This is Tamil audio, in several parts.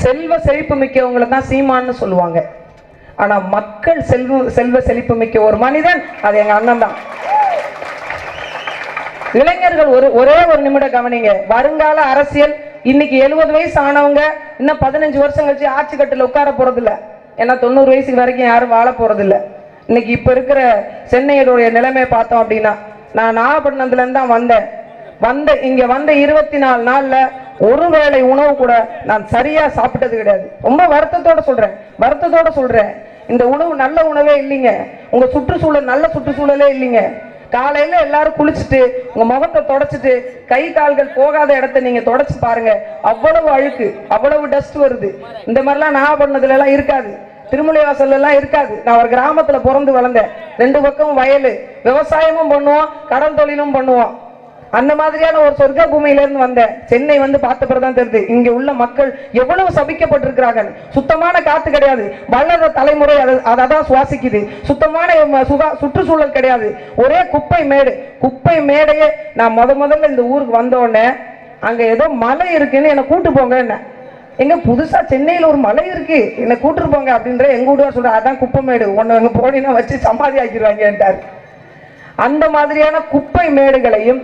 செல்வ செழிப்பு மிக்கவங்களை தான் சீமான்னு சொல்லுவாங்க ஆனா மக்கள் செல்வ செல்வ செழிப்பு மிக்க ஒரு மனிதன் அது எங்க அண்ணன் தான் இளைஞர்கள் ஒரு ஒரே ஒரு நிமிடம் கவனிங்க வருங்கால அரசியல் இன்னைக்கு எழுபது வயசு ஆனவங்க இன்னும் பதினஞ்சு வருஷம் கழிச்சு ஆட்சி கட்டில உட்கார போறது இல்ல ஏன்னா தொண்ணூறு வயசுக்கு வரைக்கும் யாரும் வாழ போறது இல்ல இன்னைக்கு இப்ப இருக்கிற சென்னையினுடைய நிலைமை பார்த்தோம் அப்படின்னா நான் நாகப்பட்டினத்துல இருந்து தான் வந்தேன் வந்த இங்க வந்த இருபத்தி நாலு நாள்ல ஒரு வேளை உணவு கூட நான் சரியா சாப்பிட்டது கிடையாது ரொம்ப வருத்தத்தோட சொல்றேன் வருத்தத்தோட சொல்றேன் இந்த உணவு நல்ல உணவே இல்லைங்க உங்க சுற்றுச்சூழல் நல்ல சுற்றுச்சூழலே இல்லைங்க காலையில எல்லாரும் குளிச்சுட்டு உங்க முகத்தை தொடச்சிட்டு கை கால்கள் போகாத இடத்த நீங்க தொடச்சு பாருங்க அவ்வளவு அழுக்கு அவ்வளவு டஸ்ட் வருது இந்த மாதிரிலாம் நாகப்பட்டினத்துல எல்லாம் இருக்காது திருமலைவாசல்ல எல்லாம் இருக்காது நான் ஒரு கிராமத்துல பிறந்து வளர்ந்தேன் ரெண்டு பக்கம் வயல் விவசாயமும் பண்ணுவோம் கடல் தொழிலும் பண்ணுவோம் அந்த மாதிரியான ஒரு சொர்க்க பூமியில இருந்து வந்தேன் சென்னை வந்து பார்த்த பிறகுதான் தெரியுது இங்க உள்ள மக்கள் எவ்வளவு சபிக்கப்பட்டிருக்கிறாங்க சுத்தமான காத்து கிடையாது வளர்ற தலைமுறை அதை அதை தான் சுவாசிக்குது சுத்தமான ம- சுகா சுற்றுச்சூழல் கிடையாது ஒரே குப்பை மேடு குப்பை மேடையே நான் முத முதல்ல இந்த ஊருக்கு வந்த உடனே அங்க ஏதோ மலை இருக்குன்னு என்னை கூட்டு போங்க என்ன எங்க புதுசா சென்னையில ஒரு மலை இருக்கு என்னை கூட்டு போங்க அப்படின்ற எங்க வீட்டுக்கார சொல்ற அதான் குப்பைமேடு உன்னை அங்க போனீங்கன்னா வச்சு சமாதி ஆக்கிடுவாங்கன்ட்டாரு அந்த மாதிரியான குப்பை மேடுகளையும்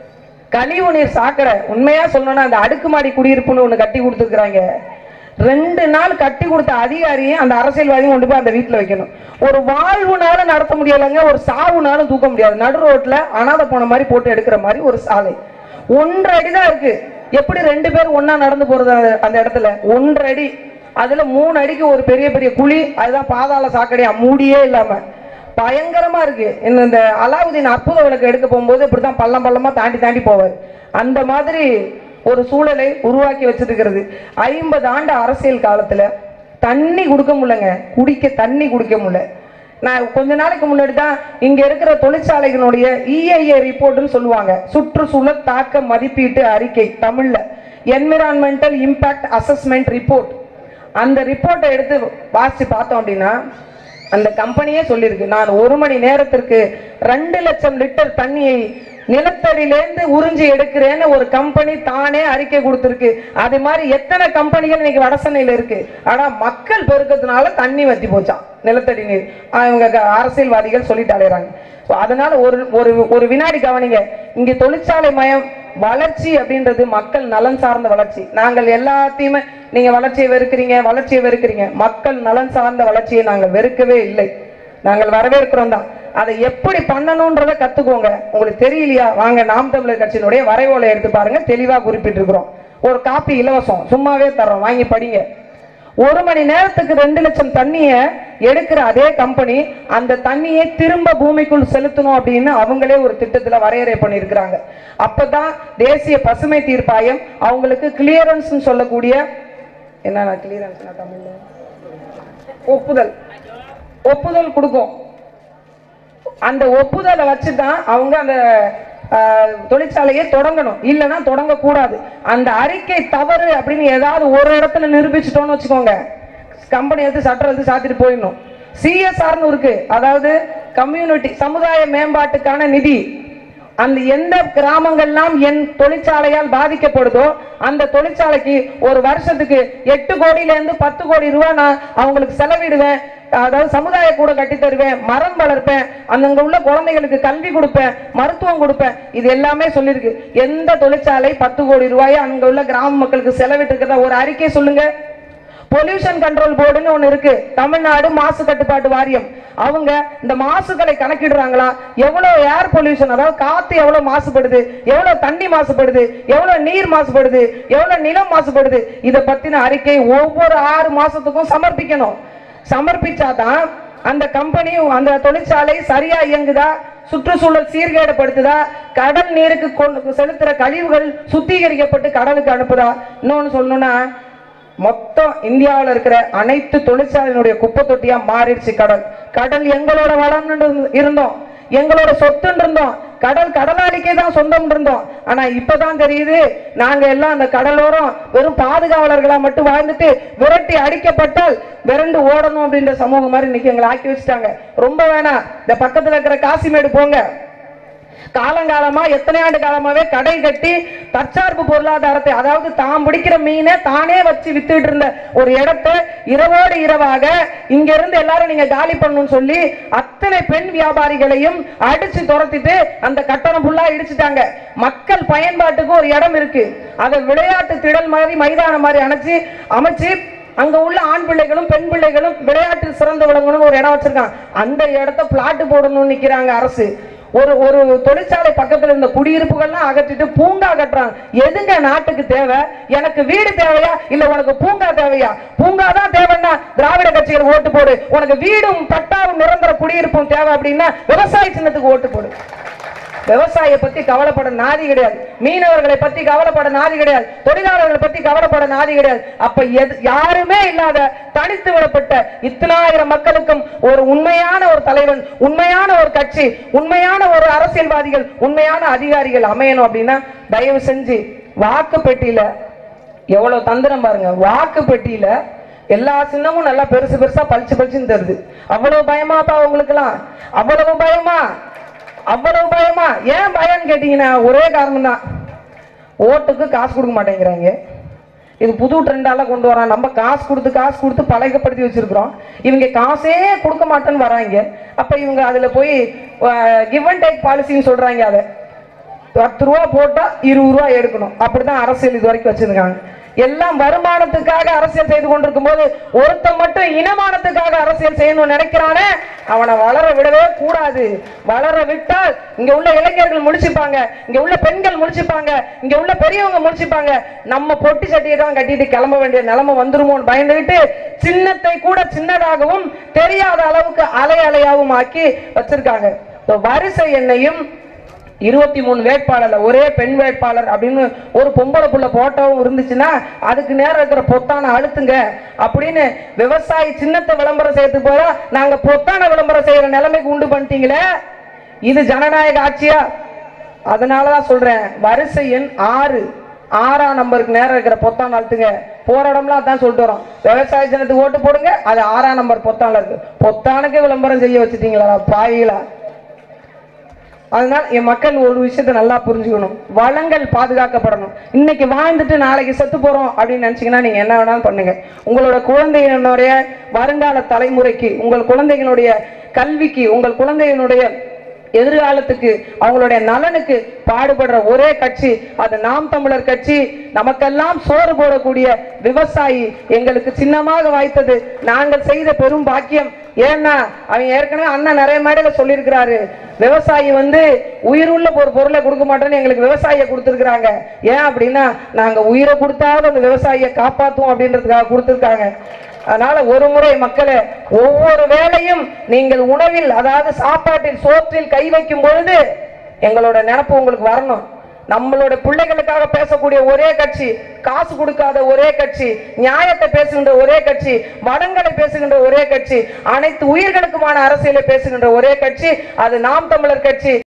கழிவு நீர் சாக்கடை உண்மையா சொல்லணும்னா அந்த அடுக்குமாடி குடியிருப்புன்னு ஒண்ணு கட்டி கொடுத்துருக்காங்க ரெண்டு நாள் கட்டி கொடுத்த அதிகாரியும் அந்த அரசியல்வாதியும் கொண்டு போய் அந்த வீட்டுல வைக்கணும் ஒரு வாழ்வுனால நடத்த முடியலைங்க ஒரு சாவுனாலும் தூக்க முடியாது நடு ரோட்ல அனாதை போன மாதிரி போட்டு எடுக்கிற மாதிரி ஒரு சாலை ஒன்றரை அடி தான் இருக்கு எப்படி ரெண்டு பேரும் ஒண்ணா நடந்து போறது அந்த- அந்த இடத்துல ஒன்றரை அடி அதுல மூணு அடிக்கு ஒரு பெரிய பெரிய குழி அதுதான் பாதாள சாக்கடையா மூடியே இல்லாம பயங்கரமா இருக்கு இந்த இந்த அலாவுதீன் அற்புத விளக்கு எடுக்க போகும்போது இப்படிதான் பள்ளம் பள்ளமா தாண்டி தாண்டி போவார் அந்த மாதிரி ஒரு சூழலை உருவாக்கி வச்சிருக்கிறது ஐம்பது ஆண்டு அரசியல் காலத்துல தண்ணி கொடுக்க முடியலங்க குடிக்க தண்ணி குடிக்க முடியல நான் கொஞ்ச நாளைக்கு முன்னாடி தான் இங்க இருக்கிற தொழிற்சாலைகளுடைய இஐஏ ரிப்போர்ட்னு சொல்லுவாங்க சுற்றுச்சூழல் தாக்க மதிப்பீட்டு அறிக்கை தமிழ்ல என்விரான்மெண்டல் இம்பாக்ட் அசஸ்மெண்ட் ரிப்போர்ட் அந்த ரிப்போர்ட்டை எடுத்து வாசிச்சு பார்த்தோம் அப்படின்னா அந்த கம்பெனியே சொல்லியிருக்கு நான் ஒரு மணி நேரத்திற்கு ரெண்டு லட்சம் லிட்டர் தண்ணியை நிலத்தடியிலேருந்து உறிஞ்சி எடுக்கிறேன்னு ஒரு கம்பெனி தானே அறிக்கை கொடுத்திருக்கு அது மாதிரி எத்தனை கம்பெனிகள் இன்னைக்கு வடசென்னையில இருக்கு ஆனா மக்கள் பெருக்கத்தினால தண்ணி வத்தி போச்சான் நிலத்தடி நீர் அவங்க க- அரசியல்வாதிகள் சொல்லிட்டு அலையறாங்க So, அதனால ஒரு ஒரு ஒரு வினாடி கவனிங்க இங்க தொழிற்சாலை மயம் வளர்ச்சி அப்படின்றது மக்கள் நலன் சார்ந்த வளர்ச்சி நாங்கள் எல்லாத்தையுமே நீங்க வளர்ச்சியை வெறுக்கிறீங்க வளர்ச்சியை வெறுக்கிறீங்க மக்கள் நலன் சார்ந்த வளர்ச்சியை நாங்கள் வெறுக்கவே இல்லை நாங்கள் வரவேற்கிறோம் தான் அதை எப்படி பண்ணணும்ன்றத கத்துக்கோங்க உங்களுக்கு தெரியலையா வாங்க நாம் தமிழர் கட்சியினுடைய வரைவோலை எடுத்து பாருங்க தெளிவா குறிப்பிட்டிருக்கிறோம் ஒரு காப்பி இலவசம் சும்மாவே தர்றோம் வாங்கி படிங்க ஒரு மணி நேரத்துக்கு ரெண்டு லட்சம் தண்ணிய எடுக்கிற அதே கம்பெனி அந்த தண்ணியை திரும்ப பூமிக்குள் செலுத்தணும் அப்படின்னு அவங்களே ஒரு திட்டத்துல வரையறை பண்ணியிருக்கிறாங்க அப்பதான் தேசிய பசுமை தீர்ப்பாயம் அவங்களுக்கு கிளியரன்ஸ் சொல்லக்கூடிய என்னன்னா கிளியரன்ஸ் தமிழ்ல ஒப்புதல் ஒப்புதல் கொடுக்கும் அந்த ஒப்புதலை வச்சு தான் அவங்க அந்த ஆஹ், தொழிற்சாலையை தொடங்கணும் இல்லைன்னா தொடங்கக்கூடாது அந்த அறிக்கை தவறு அப்படின்னு ஏதாவது ஒரு இடத்துல நிரூபிச்சிட்டோம்னு வச்சுக்கோங்க கம்பெனி எடுத்து சட்டம் எடுத்து சாத்திட்டு போயிடணும் சிஎஸ்ஆர்னு இருக்கு அதாவது கம்யூனிட்டி சமுதாய மேம்பாட்டுக்கான நிதி அந்த எந்த கிராமங்கள்லாம் என் தொழிற்சாலையால் பாதிக்கப்படுதோ அந்த தொழிற்சாலைக்கு ஒரு வருஷத்துக்கு எட்டு கோடியில இருந்து பத்து கோடி ரூபாய் நான் அவங்களுக்கு செலவிடுவேன் அதாவது சமுதாய கூட கட்டி தருவேன் மரம் வளர்ப்பேன் அந்த அங்க உள்ள குழந்தைகளுக்கு கல்வி கொடுப்பேன் மருத்துவம் கொடுப்பேன் இது எல்லாமே சொல்லியிருக்கு எந்த தொழிற்சாலை பத்து கோடி ரூபாயை அங்க உள்ள கிராம மக்களுக்கு செலவிட்டு இருக்கிறதா ஒரு அறிக்கை சொல்லுங்க பொல்யூஷன் கண்ட்ரோல் போர்டுன்னு ஒண்ணு இருக்கு தமிழ்நாடு மாசு கட்டுப்பாட்டு வாரியம் அவங்க இந்த மாசுகளை கணக்கிடுறாங்களா எவ்வளவு ஏர் பொல்யூஷன் அதாவது காத்து எவ்வளவு மாசுபடுது எவ்வளவு தண்ணி மாசுபடுது எவ்வளவு நீர் மாசுபடுது எவ்வளவு நிலம் மாசுபடுது இத பத்தின அறிக்கை ஒவ்வொரு ஆறு மாசத்துக்கும் சமர்ப்பிக்கணும் சமர்ப்பிச்சாதான் அந்த கம்பெனி அந்த தொழிற்சாலை சரியா இயங்குதா சுற்றுச்சூழல் சீர்கேடுபடுத்துதா கடல் நீருக்கு கொண்டு செலுத்துற கழிவுகள் சுத்திகரிக்கப்பட்டு கடலுக்கு அனுப்புதா இன்னொன்னு சொல்லணும்னா மொத்தம் இந்தியாவுல இருக்கிற அனைத்து தொழிற்சாலையினுடைய குப்பை தொட்டியா மாறிடுச்சு கடல் கடல் எங்களோட வளம்னு இருந்தோம் எங்களோட சொத்துன்னு இருந்தோம் கடல் கடலாளிக்கே தான் சொந்தம் இருந்தோம் ஆனா இப்பதான் தெரியுது நாங்க எல்லாம் அந்த கடலோரம் வெறும் பாதுகாவலர்களா மட்டும் வாழ்ந்துட்டு விரட்டி அடிக்கப்பட்டால் விரண்டு ஓடணும் அப்படின்ற சமூகம் மாதிரி இன்னைக்கு எங்களை ஆக்கி வச்சுட்டாங்க ரொம்ப வேணாம் இந்த பக்கத்துல இருக்கிற காசிமேடு போங்க காலங்காலமா எத்தனை ஆண்டு காலமாவே கடை கட்டி தற்சார்பு பொருளாதாரத்தை அதாவது தான் பிடிக்கிற மீனை தானே வச்சு வித்துட்டு இருந்த ஒரு இடத்தை இரவோடு இரவாக இங்க இருந்து எல்லாரும் நீங்க காலி பண்ணணும்னு சொல்லி அத்தனை பெண் வியாபாரிகளையும் அடிச்சு துரத்திட்டு அந்த கட்டணம் ஃபுல்லா இடிச்சிட்டாங்க மக்கள் பயன்பாட்டுக்கு ஒரு இடம் இருக்கு அதை விளையாட்டு திடல் மாதிரி மைதானம் மாதிரி அணைச்சு அமைச்சு அங்க உள்ள ஆண் பிள்ளைகளும் பெண் பிள்ளைகளும் விளையாட்டில் சிறந்து விளங்கணும்னு ஒரு இடம் வச்சிருக்காங்க அந்த இடத்த பிளாட் போடணும்னு நிக்கிறாங்க அரசு ஒரு ஒரு தொழிற்சாலை பக்கத்துல இருந்த குடியிருப்புகள்லாம் அகற்றிட்டு பூங்கா கட்டுறாங்க எதுங்க நாட்டுக்கு தேவை எனக்கு வீடு தேவையா இல்ல உனக்கு பூங்கா தேவையா பூங்கா தான் தேவைன்னா திராவிட கட்சிகள் ஓட்டு போடு உனக்கு வீடும் பட்டாவும் நிரந்தர குடியிருப்பும் தேவை அப்படின்னா விவசாய சின்னத்துக்கு ஓட்டு போடு விவசாயியை பத்தி கவலைப்பட நாதி கிடையாது மீனவர்களை பத்தி கவலைப்பட நாதி கிடையாது தொழிலாளர்களை பத்தி கவலைப்பட நாதி கிடையாது அப்ப எது யாருமே இல்லாத தனித்து விடப்பட்ட இத்தனாயிரம் மக்களுக்கும் ஒரு உண்மையான ஒரு தலைவன் உண்மையான ஒரு கட்சி உண்மையான ஒரு அரசியல்வாதிகள் உண்மையான அதிகாரிகள் அமையணும் அப்படின்னா தயவு செஞ்சு வாக்கு பெட்டியில எவ்வளவு தந்திரம் பாருங்க வாக்கு பெட்டியில எல்லா சின்னமும் நல்லா பெருசு பெருசா பளிச்சு பளிச்சுன்னு தருது அவ்வளவு பயமாப்பா உங்களுக்குலாம் அவ்வளவு பயமா அவ்வளவு பயமா ஏன் பயம்னு கேட்டீங்கன்னா ஒரே காரணம் தான் ஓட்டுக்கு காசு கொடுக்க மாட்டேங்கிறாங்க இது புது ட்ரெண்டால கொண்டு வரான் நம்ம காசு கொடுத்து காசு கொடுத்து பழக்கப்படுத்தி வச்சிருக்கிறோம் இவங்க காசே கொடுக்க மாட்டேன்னு வராங்க அப்ப இவங்க அதுல போய் கிவ் அண்ட் டேக் பாலிசின்னு சொல்றாங்க அதை பத்து ரூபா போட்டா இருபது ரூபா எடுக்கணும் அப்படிதான் அரசியல் இது வரைக்கும் வச்சிருக்காங்க எல்லாம் வருமானத்துக்காக அரசியல் செய்து கொண்டிருக்கும் போது ஒருத்தன் மட்டும் இனமானத்துக்காக அரசியல் செய்யணும்னு நினைக்கிறானே அவனை வளர விடவே கூடாது வளர விட்டால் இங்க உள்ள இளைஞர்கள் முடிச்சுப்பாங்க இங்க உள்ள பெண்கள் முடிச்சுப்பாங்க இங்க உள்ள பெரியவங்க முடிச்சுப்பாங்க நம்ம பொட்டி சட்டியை தான் கட்டிட்டு கிளம்ப வேண்டிய நிலைமை வந்துருமோன்னு பயந்துகிட்டு சின்னத்தை கூட சின்னதாகவும் தெரியாத அளவுக்கு அலை அலையாவும் ஆக்கி வச்சிருக்காங்க So, வரிசை எண்ணையும் இருபத்தி மூணு வேட்பாளர்ல ஒரே பெண் வேட்பாளர் அப்படின்னு ஒரு பொம்பளை புள்ள போட்டோவும் இருந்துச்சுன்னா அதுக்கு நேரம் இருக்கிற பொத்தான அழுத்துங்க அப்படின்னு விவசாயி சின்னத்தை விளம்பரம் செய்யறதுக்கு போல நாங்க பொத்தான விளம்பரம் செய்யற நிலைமைக்கு உண்டு பண்ணிட்டீங்களே இது ஜனநாயக ஆட்சியா அதனாலதான் சொல்றேன் வரிசை எண் ஆறு ஆறாம் நம்பருக்கு நேரம் இருக்கிற பொத்தான் அழுத்துங்க போற இடம்லாம் அதான் சொல்லிட்டு வரோம் விவசாய சின்னத்துக்கு ஓட்டு போடுங்க அது ஆறாம் நம்பர் பொத்தான்ல இருக்கு பொத்தானுக்கு விளம்பரம் செய்ய வச்சுட்டீங்களா பாயிலா அதனால என் மக்கள் ஒரு விஷயத்தை நல்லா புரிஞ்சுக்கணும் வளங்கள் பாதுகாக்கப்படணும் இன்னைக்கு வாழ்ந்துட்டு நாளைக்கு செத்து போறோம் அப்படின்னு நினைச்சீங்கன்னா நீங்க என்ன வேணாலும் பண்ணுங்க உங்களோட குழந்தையினுடைய வருங்கால தலைமுறைக்கு உங்கள் குழந்தைகளுடைய கல்விக்கு உங்கள் குழந்தையினுடைய எதிர்காலத்துக்கு அவங்களுடைய நலனுக்கு பாடுபடுற ஒரே கட்சி அது நாம் தமிழர் கட்சி நமக்கெல்லாம் சோறு போடக்கூடிய விவசாயி எங்களுக்கு சின்னமாக வாய்த்தது நாங்கள் செய்த பெரும் பாக்கியம் ஏன்னா அவங்க ஏற்கனவே அண்ணன் நிறைய மேடையில சொல்லியிருக்கிறாரு விவசாயி வந்து உயிருள்ள ஒரு பொருளை கொடுக்க மாட்டேன்னு எங்களுக்கு விவசாயியை கொடுத்துருக்குறாங்க ஏன் அப்படின்னா நாங்க உயிரை கொடுத்தாவது அந்த விவசாயியை காப்பாத்துவோம் அப்படின்றதுக்காக கொடுத்துருக்காங்க அதனால ஒரு முறை மக்களே ஒவ்வொரு வேளையும் நீங்கள் உணவில் அதாவது சாப்பாட்டில் சோற்றில் கை வைக்கும் பொழுது எங்களோட நினப்பு உங்களுக்கு வரணும் நம்மளோட பிள்ளைகளுக்காக பேசக்கூடிய ஒரே கட்சி காசு கொடுக்காத ஒரே கட்சி நியாயத்தை பேசுகின்ற ஒரே கட்சி வடங்களை பேசுகின்ற ஒரே கட்சி அனைத்து உயிர்களுக்குமான அரசியலை பேசுகின்ற ஒரே கட்சி அது நாம் தமிழர் கட்சி